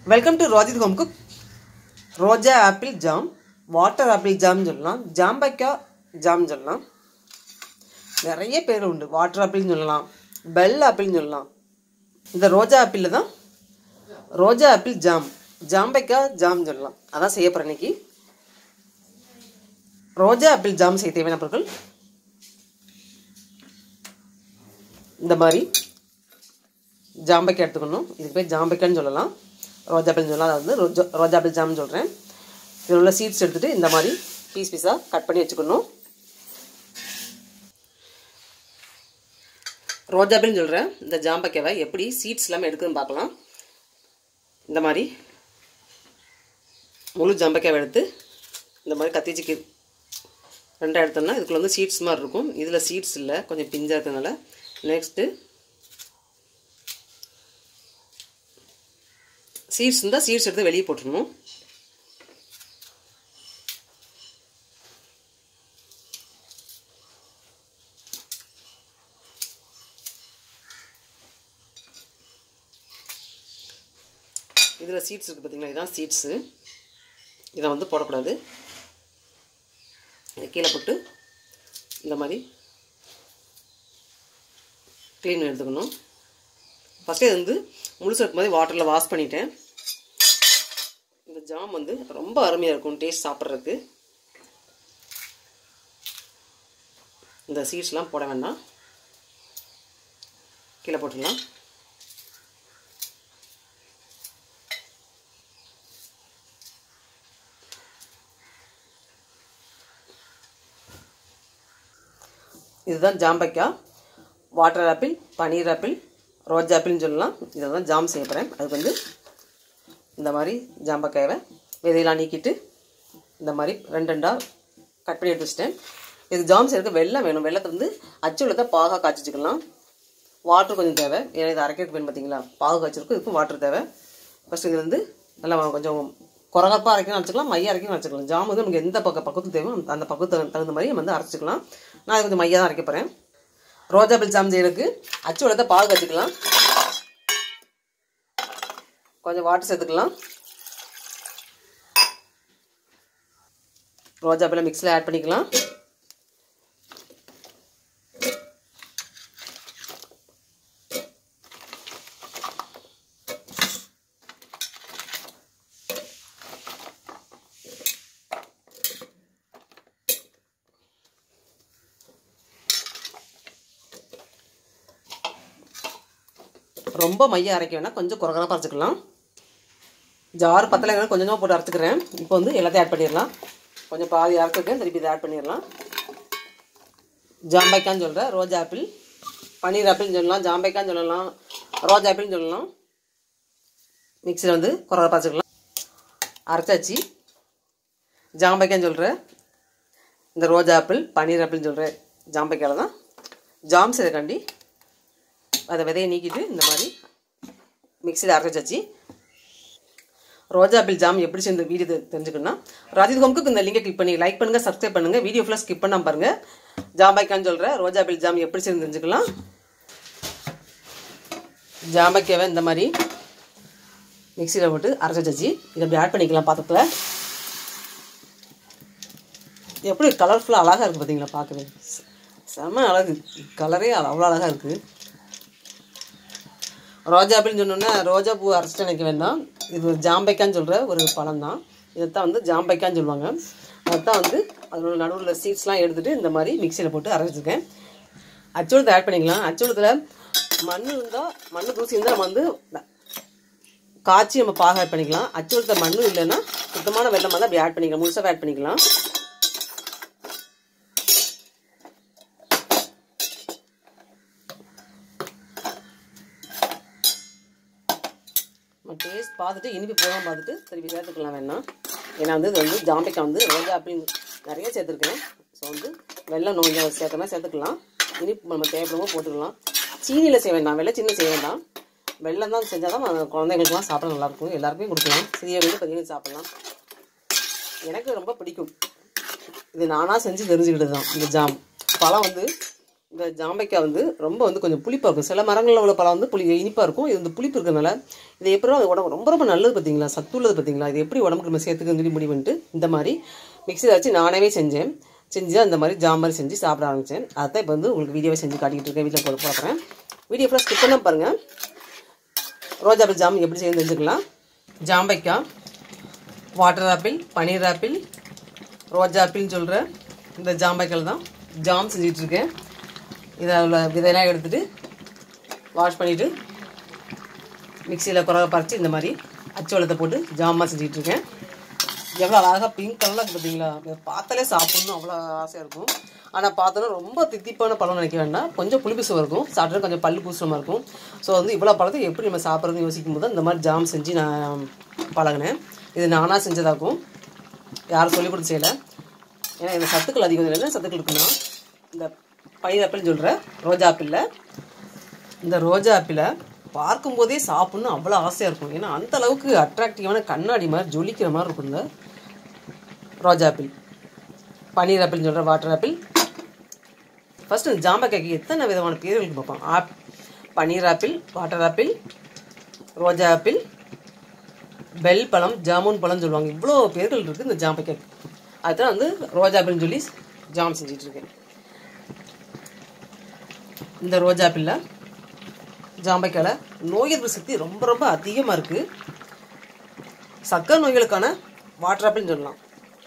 welcome to Rojith home cook ரோஜா apple jam water apple ஜாம்னு சொல்லலாம் ஜாம்பைக்காய் ஜாம் சொல்லலாம் நிறைய பேர் உண்டு வாட்டர் ஆப்பிள்னு சொல்லலாம் பெல் ஆப்பிள்னு சொல்லலாம் இந்த ரோஜா ஆப்பிளில் தான் ரோஜா ஆப்பிள் ஜாம் ஜாம்பைக்காய் ஜாம் சொல்லலாம் அதான் செய்ய போகிறேன் இன்னைக்கு ரோஜா ஆப்பிள் ஜாம் செய்ய தேவையான பொருட்கள் இந்த மாதிரி ஜாம்பைக்காய் எடுத்துக்கணும் இதுக்கு பேர் ஜாம்பைக்காய்னு சொல்லலாம் ரோஜா ஆப்பிள்னு சொல்லலாம் அதாவது ரோஜா ரோஜா ஆப்பிள் ஜாம்னு சொல்கிறேன் இதில் உள்ள சீட்ஸ் எடுத்துகிட்டு இந்த மாதிரி பீஸ் பீஸாக கட் பண்ணி வச்சுக்கணும் ரோஜா ஆப்பிள்னு சொல்கிறேன் இந்த ஜாம்பைக்காவை எப்படி சீட்ஸ் இல்லாமல் எடுக்குதுன்னு பார்க்கலாம் இந்த மாதிரி முழு ஜாம்பைக்காவை எடுத்து இந்த மாதிரி கத்திச்சிக்கு ரெண்டாக எடுத்தோம்னா இதுக்குள்ள வந்து சீட்ஸ் மாதிரி இருக்கும் இதில் சீட்ஸ் இல்லை கொஞ்சம் பிஞ்சாக இருக்கிறதுனால நெக்ஸ்ட்டு சீட்ஸ் இருந்தால் சீட்ஸ் எடுத்து வெளியே போட்டுடணும் இதில் சீட்ஸ் இருக்குது பார்த்தீங்களா இதுதான் சீட்ஸு இதை வந்து போடக்கூடாது இதை கீழே போட்டு இந்த மாதிரி க்ளீன் எடுத்துக்கணும் ஃபஸ்ட்டு இது வந்து முழுசு இருக்கும் மாதிரி வாட்டரில் வாஷ் பண்ணிட்டேன் இந்த ஜாம் வந்து ரொம்ப அருமையாக இருக்கும் டேஸ்ட் சாப்பிட்றதுக்கு இந்த சீட்ஸ்லாம் போட வேண்டாம் கீழே போட்டுடலாம் இதுதான் ஜாம்பைக்காய் வாட்டர் ஆப்பிள் பனீர் ஆப்பிள் ரோஜா ஆப்பிள்னு சொல்லலாம் இதை தான் ஜாம் செய்ய போகிறேன் அதுக்கு வந்து இந்த மாதிரி ஜாம்பக்காயை விதையெல்லாம் நீக்கிட்டு இந்த மாதிரி ரெண்டு ரெண்டாக கட் பண்ணி எடுத்து வச்சிட்டேன் இது ஜாம் செய்யறதுக்கு வெள்ளம் வேணும் வெள்ளத்தை வந்து அச்சு வெள்ளத்தை பாகாக காய்ச்சி வச்சுக்கலாம் வாட்டர் கொஞ்சம் தேவை ஏன்னா இது அரைக்கிறதுக்கு வேணும் பார்த்தீங்களா பாகு காய்ச்சிருக்கு இதுக்கும் வாட்டர் தேவை ஃபஸ்ட்டு இது வந்து நல்லா கொஞ்சம் குறகப்பாக அரைக்கணும் வச்சுக்கலாம் மைய அரைக்கணும் வச்சுக்கலாம் ஜாம் வந்து நமக்கு எந்த பக்கம் பக்கத்து தேவை அந்த பக்கத்துக்கு தகுந்த மாதிரி நம்ம வந்து அரைச்சிக்கலாம் நான் இது கொஞ்சம் மையாக தான் அரைக்க போகிறேன் ரோஜா பில் ஜாம் செய்யறதுக்கு அச்சு வெள்ளத்தை பாகு காய்ச்சிக்கலாம் கொஞ்சம் வாட்டர் சேர்த்துக்கலாம் ரோஜா பில்லை மிக்ஸில் ஆட் பண்ணிக்கலாம் ரொம்ப மைய அரைக்க வேணாம் கொஞ்சம் குறகரப்பாக அரைச்சிக்கலாம் ஜார் பத்தலை கொஞ்சம் கொஞ்சமாக போட்டு அரைச்சிக்கிறேன் இப்போ வந்து எல்லாத்தையும் ஆட் பண்ணிடலாம் கொஞ்சம் பாதி அரைச்சிருக்கேன் திருப்பி இதை ஆட் பண்ணிடலாம் ஜாம்பைக்கான்னு சொல்கிறேன் ரோஜா ஆப்பிள் பன்னீர் ஆப்பிள்னு சொல்லலாம் ஜாம்பைக்கான்னு சொல்லலாம் ரோஜா ஆப்பிள்னு சொல்லலாம் மிக்சியில் வந்து குறகரப்பாக அரைச்சிக்கலாம் அரைச்சாச்சு ஜாம்பைக்கான்னு சொல்கிறேன் இந்த ரோஜா ஆப்பிள் பன்னீர் ஆப்பிள்னு சொல்கிறேன் ஜாம்பைக்காயில் தான் ஜாம் செய்யறக்காண்டி அதை விதையை நீக்கிட்டு இந்த மாதிரி மிக்சியில் அரைச்சாச்சு ரோஜா ஆப்பிள் ஜாம் எப்படி சேர்ந்து வீடியோ தெரிஞ்சுக்கணும்னா ராஜித் ஹோம்க்கு இந்த லிங்கை கிளிக் பண்ணி லைக் பண்ணுங்கள் சப்ஸ்கிரைப் பண்ணுங்கள் வீடியோ ஃபுல்லாக ஸ்கிப் பண்ணாமல் பாருங்கள் ஜாம்பைக்கான்னு சொல்கிறேன் ரோஜா ஆப்பிள் ஜாம் எப்படி சேர்ந்து தெரிஞ்சுக்கலாம் ஜாம்பைக்காவை இந்த மாதிரி மிக்சியில் போட்டு அரைச்சி வச்சாச்சு இதை அப்படி ஆட் பண்ணிக்கலாம் பாத்திரத்தில் எப்படி கலர்ஃபுல்லாக அழகாக இருக்குது பார்த்தீங்களா பார்க்கவே செம்ம அழகு கலரே அவ்வளோ அழகாக இருக்குது ரோஜா ஆப்பிள்னு சொன்னோன்னே ரோஜா பூ அரைச்சிட்டு நினைக்க வேண்டாம் இது ஒரு ஜாம்பைக்கான்னு சொல்கிற ஒரு பழம் தான் இதைத்தான் வந்து ஜாம்பைக்கான்னு சொல்லுவாங்க அதுதான் வந்து அதோட நடுவில் சீட்ஸ்லாம் எடுத்துகிட்டு இந்த மாதிரி மிக்சியில் போட்டு அரைச்சிருக்கேன் அச்சோளத்தை ஆட் பண்ணிக்கலாம் அச்சோளத்தில் மண் இருந்தால் மண் தூசி இருந்தால் நம்ம வந்து காய்ச்சி நம்ம பாக ஆட் பண்ணிக்கலாம் அச்சோளத்தை மண் இல்லைன்னா சுத்தமான வெள்ளம் வந்து அப்படி ஆட் பண்ணிக்கலாம் முழுசாக ஆட் பண்ணிக்கலாம் நம்ம டேஸ்ட் பார்த்துட்டு இனிப்பு போகாமல் பார்த்துட்டு திருப்பி சேர்த்துக்கலாம் வேணாம் ஏன்னா வந்து இது வந்து ஜாம்பைக்காய் வந்து ரோஜா ஆப்பிள் நிறைய சேர்த்துருக்கேன் ஸோ வந்து வெள்ளம் கொஞ்சம் சேர்த்தனா சேர்த்துக்கலாம் இனிப்பு நம்ம தேவைப்படுமோ போட்டுக்கலாம் சீனியில் செய்ய வேண்டாம் வெள்ளை சீனியில் செய்ய வேண்டாம் வெள்ளம் தான் செஞ்சால் தான் குழந்தைங்களுக்குலாம் சாப்பிட நல்லாயிருக்கும் எல்லாருக்குமே கொடுக்கலாம் சிறியவங்களுக்கு பெரியவங்க சாப்பிட்லாம் எனக்கு ரொம்ப பிடிக்கும் இது நானாக செஞ்சு தெரிஞ்சுக்கிட்டு தான் இந்த ஜாம் பழம் வந்து இந்த ஜாம்பைக்காய் வந்து ரொம்ப வந்து கொஞ்சம் புளிப்பாக இருக்கும் சில மரங்களில் உள்ள பழம் வந்து புளி இனிப்பாக இருக்கும் இது வந்து புளிப்பு இருக்கிறதுனால இது எப்படி அது உடம்பு ரொம்ப ரொம்ப நல்லது பார்த்தீங்களா சத்துள்ளது பார்த்தீங்களா இது எப்படி உடம்புக்கு நம்ம சேர்த்துக்கன்னு சொல்லி முடிவு பண்ணிட்டு இந்த மாதிரி மிக்சியில் வச்சு நானே செஞ்சேன் செஞ்சு அந்த மாதிரி ஜாம் மாதிரி செஞ்சு சாப்பிட ஆரம்பித்தேன் அதான் இப்போ வந்து உங்களுக்கு வீடியோவை செஞ்சு காட்டிக்கிட்டு இருக்கேன் வீட்டில் போட போகிறேன் வீடியோ ஃபுல்லாக ஸ்கிப் பண்ண பாருங்கள் ரோஜாப்பிள் ஜாம் எப்படி செய்யணும் தெரிஞ்சுக்கலாம் ஜாம்பைக்காய் வாட்டர் ஆப்பிள் பன்னீர் ஆப்பிள் ரோஜா ஆப்பிள்னு சொல்கிற இந்த ஜாம்பைக்காய் தான் ஜாம் செஞ்சிட்ருக்கேன் இதை உள்ள விதையெல்லாம் எடுத்துகிட்டு வாஷ் பண்ணிவிட்டு மிக்சியில் குறவை பறித்து இந்த மாதிரி அச்சோளத்தை போட்டு ஜாமாக செஞ்சிட்ருக்கேன் எவ்வளோ அழகாக பிங்க் கலரில் இருக்குது பார்த்தீங்களா இதை பார்த்தாலே சாப்பிட்ணும் அவ்வளோ ஆசையாக இருக்கும் ஆனால் பார்த்தாலும் ரொம்ப தித்திப்பான பழம் நினைக்க வேண்டாம் கொஞ்சம் புளிப்பு சுவை இருக்கும் சாப்பிட்டா கொஞ்சம் பல்லு பூசமாக இருக்கும் ஸோ வந்து இவ்வளோ பழத்தை எப்படி நம்ம சாப்பிட்றதுன்னு யோசிக்கும் போது இந்த மாதிரி ஜாம் செஞ்சு நான் பழகினேன் இது நானாக செஞ்சதாக்கும் யாரும் சொல்லிக் கொடுத்து செய்யலை ஏன்னா இந்த சத்துக்கள் அதிகம் இல்லை சத்துக்கள் இருக்குன்னா இந்த பயிர் ஆப்பிள்னு சொல்கிற ரோஜா ஆப்பிளில் இந்த ரோஜா ஆப்பிளை பார்க்கும்போதே சாப்பிட்ணும் அவ்வளோ ஆசையாக இருக்கும் ஏன்னா அந்த அளவுக்கு அட்ராக்டிவான கண்ணாடி மாதிரி ஜொலிக்கிற மாதிரி இருக்கும் இந்த ரோஜா ஆப்பிள் பன்னீர் ஆப்பிள்னு சொல்கிற வாட்டர் ஆப்பிள் ஃபஸ்ட்டு இந்த ஜாம்பக்காய்க்கு எத்தனை விதமான பேர்களுக்கு பார்ப்போம் ஆப் பன்னீர் ஆப்பிள் வாட்டர் ஆப்பிள் ரோஜா ஆப்பிள் பெல் பழம் ஜாமுன் பழம்னு சொல்லுவாங்க இவ்வளோ பேர்கள் இருக்குது இந்த ஜாம்பக்காய் அதுதான் வந்து ரோஜா ஆப்பிள்னு சொல்லி ஜாம் செஞ்சிட்ருக்கேன் இந்த ரோஜா ஆப்பிளில் ஜாம்பைக்கால நோய் எதிர்ப்பு சக்தி ரொம்ப ரொம்ப அதிகமாக இருக்குது சக்கரை நோய்களுக்கான வாட்டர் ஆப்பிள்னு சொல்லலாம்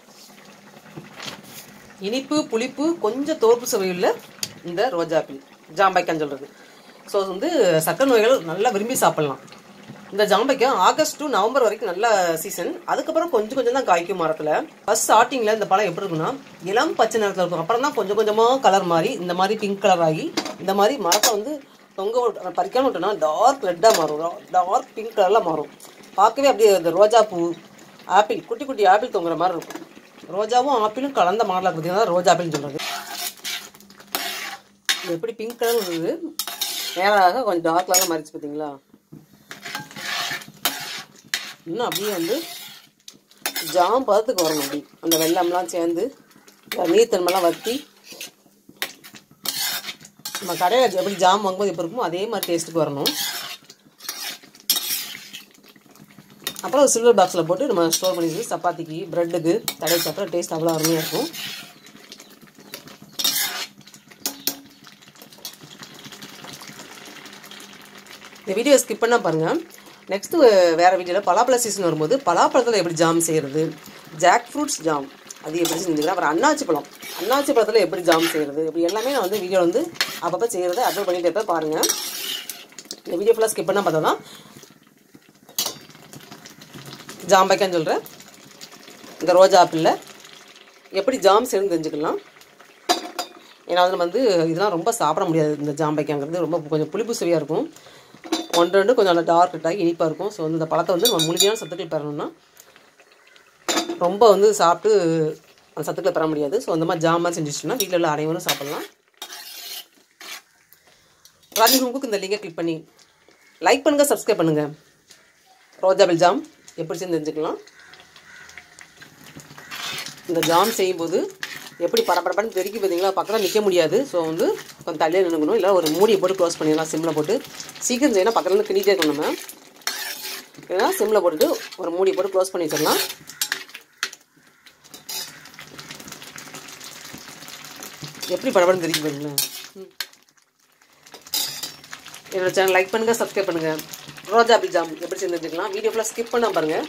இனிப்பு புளிப்பு கொஞ்சம் தோற்பு சுவையுள்ள இந்த ரோஜா ஆப்பிள் ஜாம்பைக்கான்னு சொல்கிறது ஸோ வந்து சக்கரை நோய்கள் நல்லா விரும்பி சாப்பிட்லாம் இந்த ஜாம்பைக்காய் ஆகஸ்ட் டு நவம்பர் வரைக்கும் நல்ல சீசன் அதுக்கப்புறம் கொஞ்சம் கொஞ்சம் தான் காய்க்கும் மரத்தில் ஃபர்ஸ்ட் ஸ்டார்டிங்கில் இந்த பழம் எப்படி இருக்குன்னா இளம் பச்சை நிறத்தில் இருக்கும் அப்புறம் தான் கொஞ்சம் கொஞ்சமாக கலர் மாறி இந்த மாதிரி பிங்க் கலர் ஆகி இந்த மாதிரி மரத்தை வந்து தொங்க விட்டு பறிக்காம விட்டோம்னா டார்க் ரெட்டாக மாறும் டார்க் பிங்க் கலரில் மாறும் பார்க்கவே அப்படியே இந்த ரோஜா பூ ஆப்பிள் குட்டி குட்டி ஆப்பிள் தொங்குற மாதிரி இருக்கும் ரோஜாவும் ஆப்பிளும் கலந்த மாடலாக பார்த்தீங்கன்னா ரோஜா ஆப்பிள்னு சொல்கிறது இது எப்படி பிங்க் கலர் இருக்குது நேராக கொஞ்சம் டார்க் கலரில் மாறிச்சு பார்த்தீங்களா இன்னும் அப்படியே வந்து ஜாம் பதத்துக்கு வரணும் அப்படி அந்த வெள்ளம்லாம் சேர்ந்து நீர்த்தன்மெல்லாம் வற்றி நம்ம கடையில் எப்படி ஜாம் வாங்கும்போது எப்படி இருக்குமோ அதே மாதிரி டேஸ்ட்டுக்கு வரணும் அப்புறம் ஒரு சில்வர் பாக்ஸில் போட்டு நம்ம ஸ்டோர் பண்ணி சப்பாத்திக்கு ப்ரெட்டுக்கு தடவை சாப்பிட்ற டேஸ்ட் அவ்வளோ அருமையாக இருக்கும் இந்த வீடியோ ஸ்கிப் பண்ணால் பாருங்கள் நெக்ஸ்ட்டு வேறு வீடியோவில் பலாப்பழ சீசன் வரும்போது பலாப்பழத்தில் எப்படி ஜாம் செய்கிறது ஜாக் ஃப்ரூட்ஸ் ஜாம் அது எப்படி செஞ்சுக்கலாம் அப்புறம் அன்னாச்சி பழம் அன்னாச்சி பழத்தில் எப்படி ஜாம் செய்கிறது இப்படி எல்லாமே நான் வந்து வீடியோ வந்து அப்பப்போ செய்கிறத அப்லோட் பண்ணிட்டு இருப்பேன் பாருங்கள் இந்த வீடியோ ஃபுல்லாக ஸ்கிப் பண்ணால் பார்த்தா தான் ஜாம்பைக்கான்னு சொல்கிறேன் இந்த ரோஜா ஆப்பிளில் எப்படி ஜாம் செய்யணும்னு தெரிஞ்சுக்கலாம் ஏன்னா வந்து நம்ம வந்து இதெல்லாம் ரொம்ப சாப்பிட முடியாது இந்த ஜாம்பைக்காங்கிறது ரொம்ப கொஞ்சம் புளிப்பு சுவையாக இருக்கும் ஒன்று ரெண்டு கொஞ்சம் நல்லா டார்க் ரெட்டாகி இனிப்பாக இருக்கும் ஸோ வந்து இந்த பழத்தை வந்து நம்ம முழுமையான சத்துக்கள் பெறணும்னா ரொம்ப வந்து சாப்பிட்டு அந்த சத்துக்களை பெற முடியாது ஸோ அந்த மாதிரி ஜாமாக செஞ்சிச்சுன்னா வீட்டில் உள்ள அனைவரும் சாப்பிட்லாம் ராஜி ஹோமுக்கு இந்த லிங்கை கிளிக் பண்ணி லைக் பண்ணுங்கள் சப்ஸ்கிரைப் பண்ணுங்கள் ரோஜாபில் ஜாம் எப்படி செஞ்சு தெரிஞ்சுக்கலாம் இந்த ஜாம் செய்யும்போது எப்படி படப்படப்படன்னு பெருக்கி பார்த்தீங்களா பக்கத்தில் நிற்க முடியாது ஸோ வந்து கொஞ்சம் தள்ளியே நின்றுக்கணும் இல்லை ஒரு மூடியை போட்டு க்ளோஸ் பண்ணிடலாம் சிம்மில் போட்டு சீக்கிரம் செய்யணும் பக்கத்துல இருந்து கிண்டிகிட்டே இருக்கணும் நம்ம இல்லைன்னா சிம்மில் போட்டுட்டு ஒரு மூடி போட்டு க்ளோஸ் பண்ணி வச்சிடலாம் எப்படி படப்படன்னு தெரிவிக்க பாருங்களேன் என்னோட சேனல் லைக் பண்ணுங்கள் சப்ஸ்கிரைப் பண்ணுங்கள் ரோஜா ஆப்பிள் ஜாம் எப்படி செஞ்சு தெரிஞ்சுக்கலாம் வீடியோ ஃபுல்லாக ஸ்கிப் பண்ணால் பாருங்கள்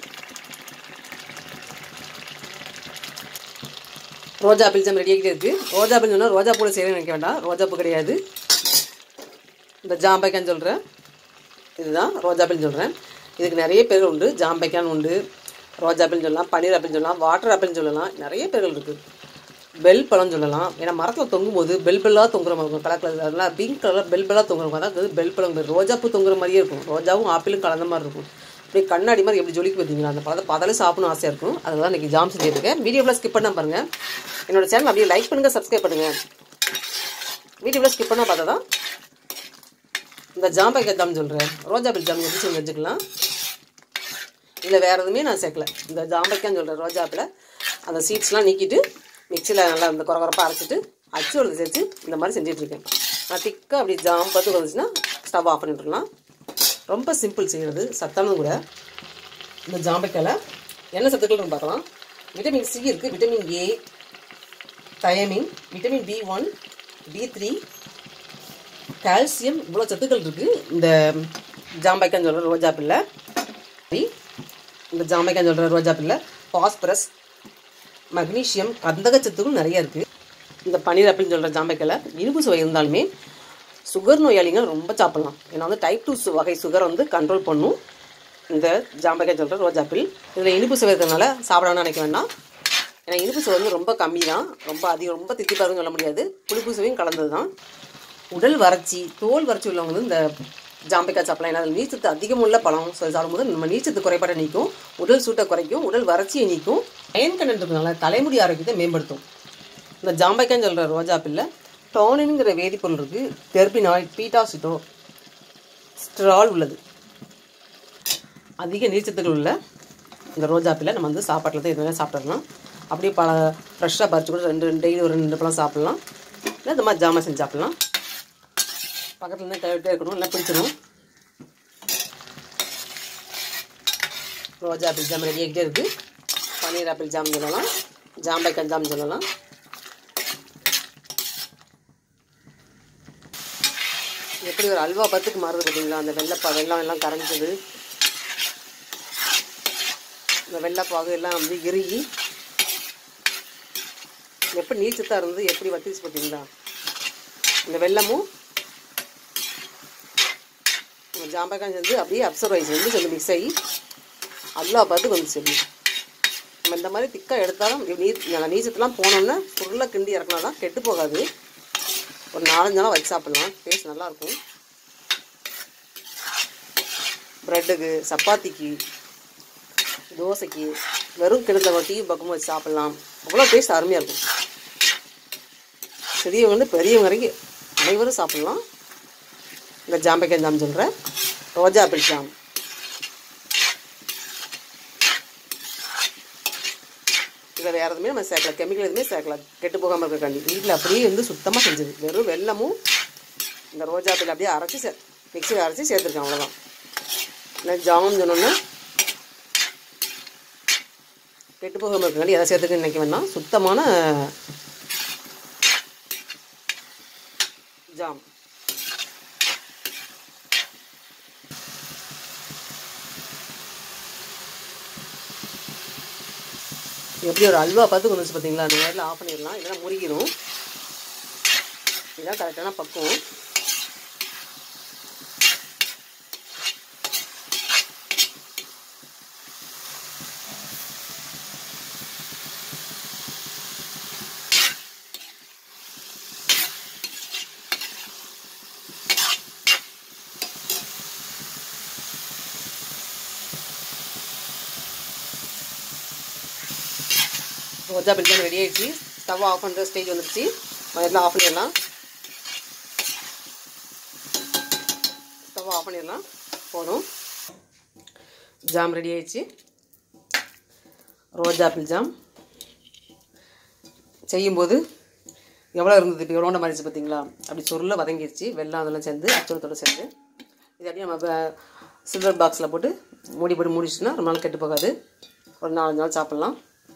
ரோஜா ஆப்பிள் ஜாம் ரெடி ஆகிட்டே இருக்குது ரோஜா ஆப்பிள் சொன்னால் ரோஜா பூவில் செய்யணும்னு நினைக்க வேண்டாம் ரோஜா பூ கிடையாது இந்த ஜாம்பைக்கான்னு சொல்கிறேன் இதுதான் ரோஜா ஆப்பிள்னு சொல்கிறேன் இதுக்கு நிறைய பேர்கள் உண்டு ஜாம்பைக்கான்னு உண்டு ரோஜா ஆப்பிள்னு சொல்லலாம் பன்னீர் ஆப்பிள்னு சொல்லலாம் வாட்டர் ஆப்பிள்னு சொல்லலாம் நிறைய பேர்கள் இருக்குது பெல் பழம் சொல்லலாம் ஏன்னா மரத்தில் தொங்கும் போது பெல் பெல்லாக தொங்குற மாதிரி இருக்கும் கலர் கலர் அதெல்லாம் பிங்க் கலரில் பெல் பெல்லாக தொங்குற மாதிரி தான் அது பெல் பழம் ரோஜா பூ தொங்குற மாதிரியே இருக்கும் ரோஜாவும் ஆப்பிளும் கலந்த மாதிரி இருக்கும் அப்படியே கண்ணாடி மாதிரி எப்படி ஜொலிக்கு பார்த்தீங்களா அந்த பழத்தை பார்த்தாலே சாப்பிடணும் ஆசையாக இருக்கும் அதெல்லாம் இன்றைக்கி ஜாம் செஞ்சுருக்கேன் வீடியோவில் ஸ்கிப் பண்ணால் பாருங்கள் என்னோட சேனல் அப்படியே லைக் பண்ணுங்கள் சப்ஸ்கிரைப் பண்ணுங்கள் வீடியோவில் ஸ்கிப் பண்ணால் பார்த்தா தான் இந்த ஜாம்பைக்காய் ஜாம் சொல்கிறேன் ரோஜா பில் ஜாம் எப்படி செஞ்சு வச்சுக்கலாம் இதில் வேறு எதுவுமே நான் சேர்க்கல இந்த ஜாம்பைக்கான்னு சொல்கிறேன் ரோஜாப்பில் அந்த சீட்ஸ்லாம் நீக்கிட்டு மிக்சியில் நல்லா இந்த குறை குறப்பாக அரைச்சிட்டு அச்சு சேர்த்து இந்த மாதிரி செஞ்சிட்ருக்கேன் திக்காக அப்படி ஜாம் பார்த்து வந்துச்சுன்னா ஸ்டவ் ஆஃப் பண்ணி விட்டுறலாம் ரொம்ப சிம்பிள் செய்கிறது சத்தானது கூட இந்த ஜாம்பக்காயில் என்ன சத்துக்கள் பார்க்கலாம் விட்டமின் சி இருக்குது vitamin A thiamine vitamin B one B three calcium இவ்வளோ சத்துக்கள் இருக்குது இந்த ஜாம்பைக்கான்னு சொல்கிற ரோஜாப்பில்ல இந்த ஜாம்பைக்கான்னு சொல்கிற ரோஜாப்பில்ல பாஸ்பரஸ் மக்னீசியம் கந்தக சத்துக்கள் நிறைய இருக்குது இந்த பன்னீர் ஆப்பிள்னு சொல்கிற ஜாம்பைக்காயில் இனிப்பு சுவை இருந்தாலுமே சுகர் நோயாளிங்க ரொம்ப சாப்பிட்லாம் ஏன்னா வந்து டைப் டூ வகை சுகர் வந்து கண்ட்ரோல் பண்ணும் இந்த ஜாம்பக்காய் சொல்கிற ரோஜாப்பிள் இதில் இனிப்பு சுவை இருக்கிறதுனால சாப்பிடணும்னு நினைக்க வேண்டாம் ஏன்னா இனிப்பு சுவை வந்து ரொம்ப கம்மி தான் ரொம்ப அதிகம் ரொம்ப தித்திப்பாருன்னு சொல்ல முடியாது புளிப்பு சுவையும் கலந்தது தான் உடல் வறட்சி தோல் வறட்சி உள்ளவங்க வந்து இந்த ஜாம்பக்காய் சாப்பிடலாம் ஏன்னா அதில் நீர்ச்சத்து அதிகமுள்ள பழம் சொல்லி சாப்பிடும்போது நம்ம நீர்ச்சத்து குறைபாட்டை நீக்கும் உடல் சூட்டை குறைக்கும் உடல் வறட்சியை நீக்கும் அயன் கண்டென்ட் இருக்கிறதுனால தலைமுடி ஆரோக்கியத்தை மேம்படுத்தும் இந்த ஜாம்பக்காய்ன்னு சொல்கிற ரோஜாப்பில்ல டோனின்ங்கிற வேதிப்பொருள் இருக்குது தெர்பினாய் பீட்டாசிட்டோ ஸ்ட்ரால் உள்ளது அதிக நீர்ச்சத்துக்கள் உள்ள இந்த ரோஜாப்பில் நம்ம வந்து சாப்பாட்டில் தான் எதுவுமே சாப்பிட்றலாம் அப்படியே பல ஃப்ரெஷ்ஷாக பறிச்சு கூட ரெண்டு ரெண்டு டெய்லி ஒரு ரெண்டு பழம் சாப்பிட்லாம் இல்லை இந்த மாதிரி ஜாமான் செஞ்சு சாப்பிட்லாம் பக்கத்தில் இருந்து கழுவிட்டே இருக்கணும் இல்லை பிடிச்சிடும் ரோஜா ஆப்பிள் ஜாம் ரெடி ஆகிட்டே இருக்குது பன்னீர் ஆப்பிள் ஜாம் சொல்லலாம் ஜாம்பைக்காய் ஜாம் சொல்லலாம் எப்படி ஒரு அல்வா பத்துக்கு மாறுது பார்த்தீங்களா அந்த வெள்ளைப்பா வெள்ளம் எல்லாம் கரைஞ்சது இந்த வெள்ளைப்பாகு எல்லாம் வந்து இறுகி எப்படி நீச்சத்தாக இருந்து எப்படி வத்திச்சு பார்த்தீங்களா இந்த வெள்ளமும் இந்த ஜாம்பக்காய் சேர்ந்து அப்படியே அப்சர்வ் ஆகி சேர்ந்து கொஞ்சம் மிக்ஸ் ஆகி அல்லா பார்த்து வந்துச்சு அப்படி நம்ம இந்த மாதிரி திக்காக எடுத்தாலும் நீர் நீச்சத்தெலாம் போனோம்னா ஃபுல்லாக கிண்டி இறக்கினா தான் கெட்டு போகாது ஒரு நாலஞ்சு நாளாக வச்சு சாப்பிட்லாம் டேஸ்ட் நல்லாயிருக்கும் ப்ரெட்டுக்கு சப்பாத்திக்கு தோசைக்கு வெறும் கிணத்துல டீ பக்கமும் வச்சு சாப்பிட்லாம் அவ்வளோ டேஸ்ட் அருமையாக இருக்கும் சிறியவங்க வந்து பெரியவங்க வரைக்கும் அனைவரும் சாப்பிட்லாம் இந்த ஜாம்பக்காய் ஜாம் சொல்கிறேன் ரோஜா ஆப்பிள் ஜாம் இதில் வேறு எதுவுமே நம்ம சேர்க்கலாம் கெமிக்கல் எதுவுமே சேர்க்கலாம் கெட்டு போகாமல் இருக்கக்காண்டி வீட்டில் அப்படியே வந்து சுத்தமாக செஞ்சது வெறும் வெல்லமும் இந்த ரோஜா ஆப்பிள் அப்படியே அரைச்சி சே மிக்சியில் அரைச்சி சேர்த்துருக்கேன் அவ்வளோதான் இல்லை ஜாமுன் சொன்னோன்னா கெட்டு போகாமல் இருக்கக்காண்டி எதை சேர்த்துக்குன்னு நினைக்க வேணாம் சுத்தமான ஜாம் எப்படி ஒரு அல்வா பார்த்து கொண்டு வச்சு பார்த்தீங்களா அந்த நேரில் ஆஃப் பண்ணிடலாம் இதெல்லாம் முறிக்கிடும் இதுதான் கரெக்டான பக்குவம் ரோஜா பிரியாணி ரெடி ஆயிடுச்சு ஸ்டவ் ஆஃப் பண்ணுற ஸ்டேஜ் வந்துடுச்சு எல்லாம் ஆஃப் பண்ணிடலாம் ஸ்டவ் ஆஃப் பண்ணிடலாம் போதும் ஜாம் ரெடி ஆயிடுச்சு ரோஜா ஆப்பிள் ஜாம் செய்யும்போது எவ்வளோ இருந்தது இப்போ எவ்வளோ மாறிச்சு பார்த்தீங்களா அப்படி சொருள வதங்கிடுச்சு வெள்ளம் அதெல்லாம் சேர்ந்து அச்சோளத்தோடு சேர்ந்து இது அப்படியே நம்ம சில்வர் பாக்ஸில் போட்டு மூடி போட்டு மூடிச்சுன்னா ரொம்ப நாள் கெட்டு போகாது ஒரு நாலஞ்சு நாள் சாப்பிட்லாம்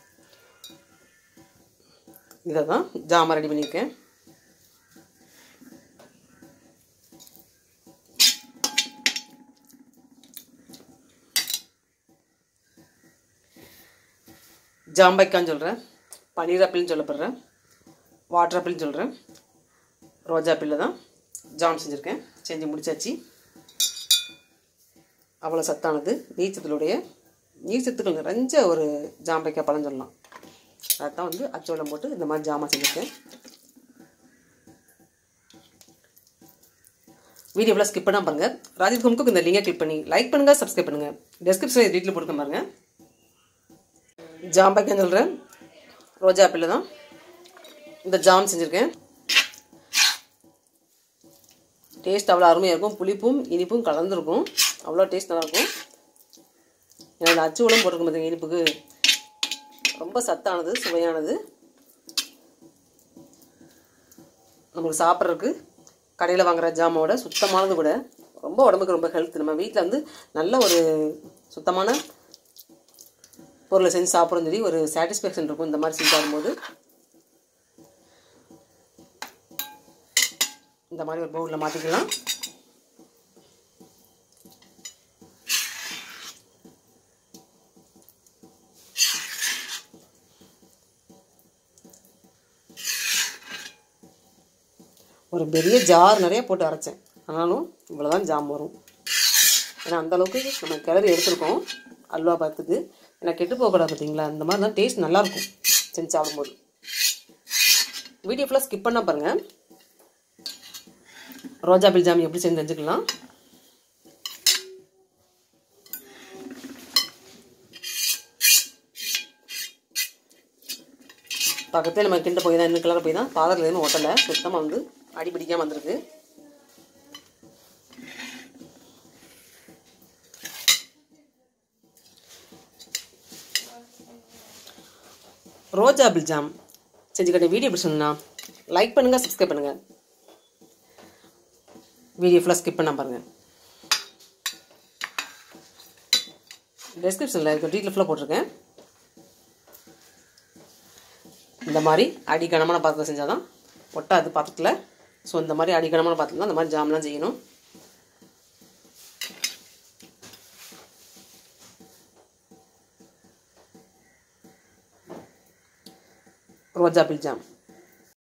இதை தான் ஜாமான் ரெடி பண்ணியிருக்கேன் ஜாம்பைக்கான்னு சொல்கிறேன் பன்னீர் ஆப்பிள்னு சொல்லப்படுறேன் வாட்டர் ஆப்பிள்னு சொல்கிறேன் ரோஜா ஆப்பிளில் தான் ஜாம் செஞ்சுருக்கேன் செஞ்சு முடிச்சாச்சு அவ்வளோ சத்தானது நீச்சத்துடைய நீச்சத்துக்கள் நிறைஞ்ச ஒரு ஜாம்பைக்காய் பழம் சொல்லலாம் அதுதான் வந்து அச்சோளம் போட்டு இந்த மாதிரி ஜாமான் செஞ்சுருக்கேன் வீடியோவில் ஸ்கிப் பண்ணால் பாருங்கள் ராஜீவ் குமுக்கு இந்த லிங்கை கிளிக் பண்ணி லைக் பண்ணுங்கள் சப்ஸ்கிரைப் பண்ணுங்கள் டெஸ்கிரிப்ஷனில் டீட்டெயில் போட்டுக்க பாருங்க ஜாம்பைக்காய் சொல்கிறேன் ரோஜா ஆப்பிள் தான் இந்த ஜாம் செஞ்சுருக்கேன் டேஸ்ட் அவ்வளோ அருமையாக இருக்கும் புளிப்பும் இனிப்பும் கலந்துருக்கும் அவ்வளோ டேஸ்ட் நல்லாயிருக்கும் எனக்கு அச்சு உலம் போட்டிருக்கும் பார்த்தீங்க இனிப்புக்கு ரொம்ப சத்தானது சுவையானது நமக்கு சாப்பிட்றதுக்கு கடையில் வாங்குற ஜாமோட சுத்தமானது கூட ரொம்ப உடம்புக்கு ரொம்ப ஹெல்த் நம்ம வீட்டில் வந்து நல்ல ஒரு சுத்தமான பொருளை செஞ்சு சாப்பிட்றோம் சொல்லி ஒரு சாட்டிஸ்ஃபேக்ஷன் இருக்கும் இந்த மாதிரி செஞ்சு சாப்பிடும்போது இந்த மாதிரி ஒரு பவுலில் மாற்றிக்கலாம் ஒரு பெரிய ஜார் நிறைய போட்டு அரைச்சேன் ஆனாலும் இவ்வளோ தான் ஜாம் வரும் ஏன்னா அந்த அளவுக்கு நம்ம கிளறி எடுத்திருக்கோம் அல்வா பார்த்துக்கு ஏன்னா கெட்டு போகக்கூடாது பார்த்தீங்களா இந்த மாதிரி தான் டேஸ்ட் நல்லாயிருக்கும் செஞ்சு சாப்பிடும்போது வீடியோ ஃபுல்லாக ஸ்கிப் பண்ணால் பாருங்கள் ரோஜா பில் ஜாம் எப்படி செஞ்சு தெரிஞ்சுக்கலாம் பக்கத்தில் நம்ம கிண்ட போய் தான் இன்னும் கிளற போய் தான் பாத்திரத்தில் எதுவும் ஒட்டலை சுத்தமாக வந்து அடி பிடிக்காமல் வந்திருக்கு ரோஜா பில் ஜாம் செஞ்சுக்கிட்ட வீடியோ எப்படி சொன்னா லைக் பண்ணுங்கள் சப்ஸ்கிரைப் பண்ணுங்கள் வீடியோ ஃபுல்லாக ஸ்கிப் பண்ணால் பாருங்கள் டெஸ்கிரிப்ஷனில் இருக்க டீட்டில் ஃபுல்லாக போட்டிருக்கேன் இந்த மாதிரி அடி கனமான பாத்திரத்தில் செஞ்சால் தான் ஒட்டாது பாத்திரத்தில் ஸோ இந்த மாதிரி அடி கனமான பாத்திரம் தான் இந்த மாதிரி ஜாம்லாம் செய்யணும் ரோஜா பில் ஜாம்